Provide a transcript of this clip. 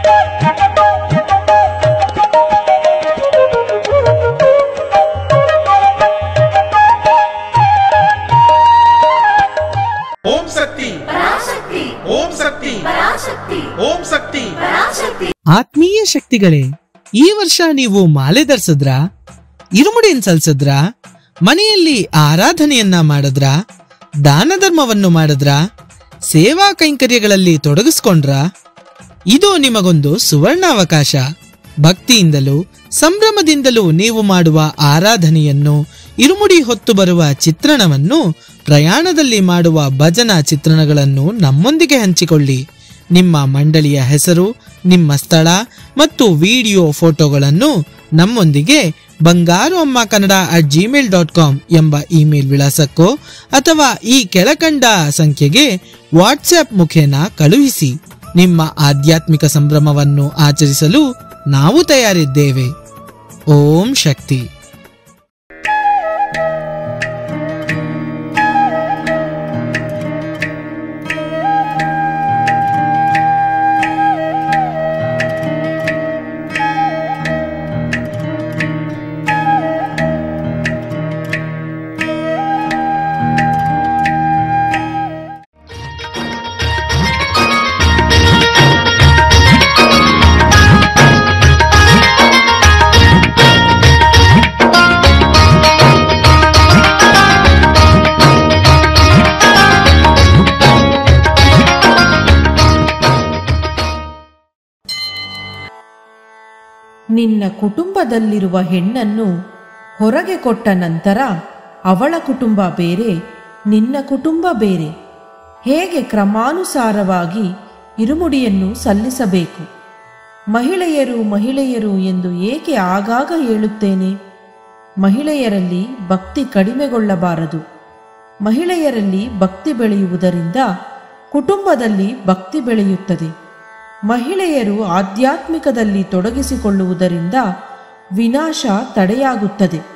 ಓಂ ಶಕ್ತಿ ಪರಾಶಕ್ತಿ ಓಂ ಶಕ್ತಿ ಪರಾಶಕ್ತಿ ಓಂ ಶಕ್ತಿ ಪರಾಶಕ್ತಿ ಆತ್ಮೀಯ ಶಕ್ತಿಗಳೇ ಈ ವರ್ಷ ನೀವು ಮಾಲೆ ಧರಿಸಿದ್ರ ಇರುಮುಡಿಯನ್ನು ಸಲ್ಸಿದ್ರ ಮನೆಯಲ್ಲಿ ಆರಾಧನೆಯನ್ನ ಮಾಡಿದ್ರ ದಾನ ಧರ್ಮವನ್ನು ಮಾಡಿದ್ರ ಸೇವಾ ಕೈಂಕರ್ಯಗಳಲ್ಲಿ ತೊಡಗಿಸ್ಕೊಂಡ್ರ ಇದು ನಿಮಗೊಂದು ಸುವರ್ಣಾವಕಾಶ ಭಕ್ತಿಯಿಂದಲೂ ಸಂಭ್ರಮದಿಂದಲೂ ನೀವು ಮಾಡುವ ಆರಾಧನೆಯನ್ನು ಇರುಮುಡಿ ಹೊತ್ತು ಬರುವ ಚಿತ್ರಣವನ್ನು ಪ್ರಯಾಣದಲ್ಲಿ ಮಾಡುವ ಭಜನಾ ಚಿತ್ರಣಗಳನ್ನು ನಮ್ಮೊಂದಿಗೆ ಹಂಚಿಕೊಳ್ಳಿ ನಿಮ್ಮ ಮಂಡಳಿಯ ಹೆಸರು ನಿಮ್ಮ ಸ್ಥಳ ಮತ್ತು ವಿಡಿಯೋ ಫೋಟೋಗಳನ್ನು ನಮ್ಮೊಂದಿಗೆ Bangaru Amma Kannada at Gmail dot com ಎಂಬ ಇಮೇಲ್ ವಿಳಾಸಕ್ಕೋ ಅಥವಾ ಈ ಕೆಳಕಂಡ ಸಂಖ್ಯೆಗೆ ವಾಟ್ಸ್ಆಪ್ ಮುಖೇನ ಕಳುಹಿಸಿ ನಿಮ್ಮ ಆಧ್ಯಾತ್ಮಿಕ ಸಂಭ್ರಮವನ್ನು ಆಚರಿಸಲು ನಾವು ತಯಾರಿದ್ದೇವೆ ಓಂ ಶಕ್ತಿ ನಿನ್ನ ಕುಟುಂಬದಲ್ಲಿರುವ ಹೆಣ್ಣನ್ನು ಹೊರಗೆ ಕೊಟ್ಟ ನಂತರ ಅವಳ ಕುಟುಂಬ ಬೇರೆ ನಿನ್ನ ಕುಟುಂಬ ಬೇರೆ ಹೇಗೆ ಕ್ರಮಾನುಸಾರವಾಗಿ ಇರುಮುಡಿಯನ್ನು ಸಲ್ಲಿಸಬೇಕು ಮಹಿಳೆಯರು ಮಹಿಳೆಯರು ಎಂದು ಏಕೆ ಆಗಾಗ ಹೇಳುತ್ತೇನೆ ಮಹಿಳೆಯರಲ್ಲಿ ಭಕ್ತಿ ಕಡಿಮೆಗೊಳ್ಳಬಾರದು ಮಹಿಳೆಯರಲ್ಲಿ ಭಕ್ತಿ ಬೆಳೆಯುವುದರಿಂದ ಕುಟುಂಬದಲ್ಲಿ ಭಕ್ತಿ ಬೆಳೆಯುತ್ತದೆ ಮಹಿಳೆಯರು ಆಧ್ಯಾತ್ಮಿಕದಲ್ಲಿ ತೊಡಗಿಸಿಕೊಳ್ಳುವುದರಿಂದ ವಿನಾಶ ತಡೆಯಾಗುತ್ತದೆ